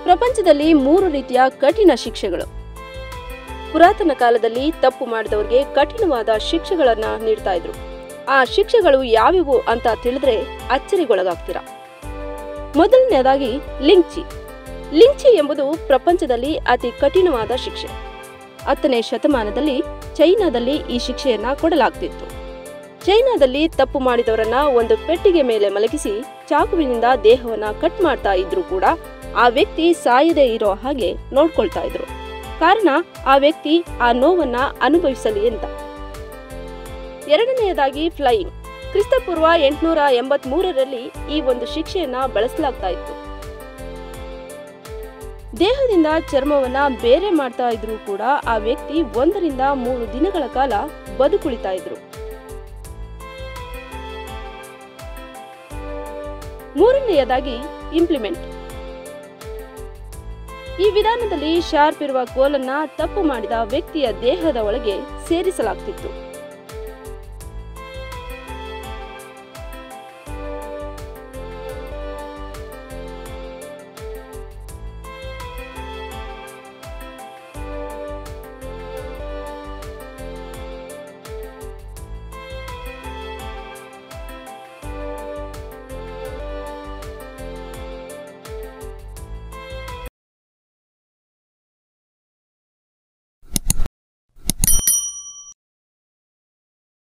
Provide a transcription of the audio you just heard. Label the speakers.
Speaker 1: ಪ್ರಪಂಚದಲ್ಲಿ ಮೂರು ರೀತಿಯ ಕಠಿಣ ಶಿಕ್ಷೆಗಳು ಪುರಾತನ ಕಾಲದಲ್ಲಿ ತಪ್ಪು ಮಾಡಿದವರಿಗೆ ಕಠಿಣವಾದ ಶಿಕ್ಷೆಗಳನ್ನ ನೀಡ್ತಾ ಇದ್ರು ಆ ಶಿಕ್ಷೆಗಳು ಯಾವ್ಯಾವು ಅಂತ ತಿಳಿದ್ರೆ ಅಚ್ಚರಿಗೊಳಗಾಗ್ತೀರಾ ಮೊದಲನೇದಾಗಿ ಲಿಂಚಿ ಲಿಂಚಿ ಎಂಬುದು ಪ್ರಪಂಚದಲ್ಲಿ ಅತಿ ಕಠಿಣವಾದ ಶಿಕ್ಷೆ ಹತ್ತನೇ ಶತಮಾನದಲ್ಲಿ ಚೈನಾದಲ್ಲಿ ಈ ಶಿಕ್ಷೆಯನ್ನ ಕೊಡಲಾಗ್ತಿತ್ತು ಚೈನಾದಲ್ಲಿ ತಪ್ಪು ಮಾಡಿದವರನ್ನ ಒಂದು ಪೆಟ್ಟಿಗೆ ಮೇಲೆ ಮಲಗಿಸಿ ಚಾಕುವಿನಿಂದ ದೇಹವನ್ನ ಕಟ್ ಮಾಡ್ತಾ ಇದ್ರು ಕೂಡ ಆ ವ್ಯಕ್ತಿ ಸಾಯದೇ ಇರೋ ಹಾಗೆ ನೋಡ್ಕೊಳ್ತಾ ಇದ್ರು ಕಾರಣ ಆ ವ್ಯಕ್ತಿ ಆ ನೋವನ್ನ ಅನುಭವಿಸಲಿ ಅಂತ ಎರಡನೆಯದಾಗಿ ಫ್ಲೈಯಿಂಗ್ ಕ್ರಿಸ್ತಪೂರ್ವ ಎಂಟುನೂರ ಎಂಬತ್ ಮೂರರಲ್ಲಿ ಈ ಒಂದು ಶಿಕ್ಷೆಯನ್ನ ಬಳಸಲಾಗ್ತಾ ಇತ್ತು ದೇಹದಿಂದ ಚರ್ಮವನ್ನ ಬೇರೆ ಮಾಡ್ತಾ ಇದ್ರು ಕೂಡ ಆ ವ್ಯಕ್ತಿ ಒಂದರಿಂದ ಮೂರು ದಿನಗಳ ಕಾಲ ಬದುಕುಳಿತಾ ಇದ್ರು ಮೂರನೆಯದಾಗಿ ಇಂಪ್ಲಿಮೆಂಟ್ ಈ ವಿಧಾನದಲ್ಲಿ ಶಾರ್ಪ್ ಇರುವ ಕೋಲನ್ನ ತಪ್ಪು ಮಾಡಿದ ವ್ಯಕ್ತಿಯ ದೇಹದ ಒಳಗೆ ಸೇರಿಸಲಾಗ್ತಿತ್ತು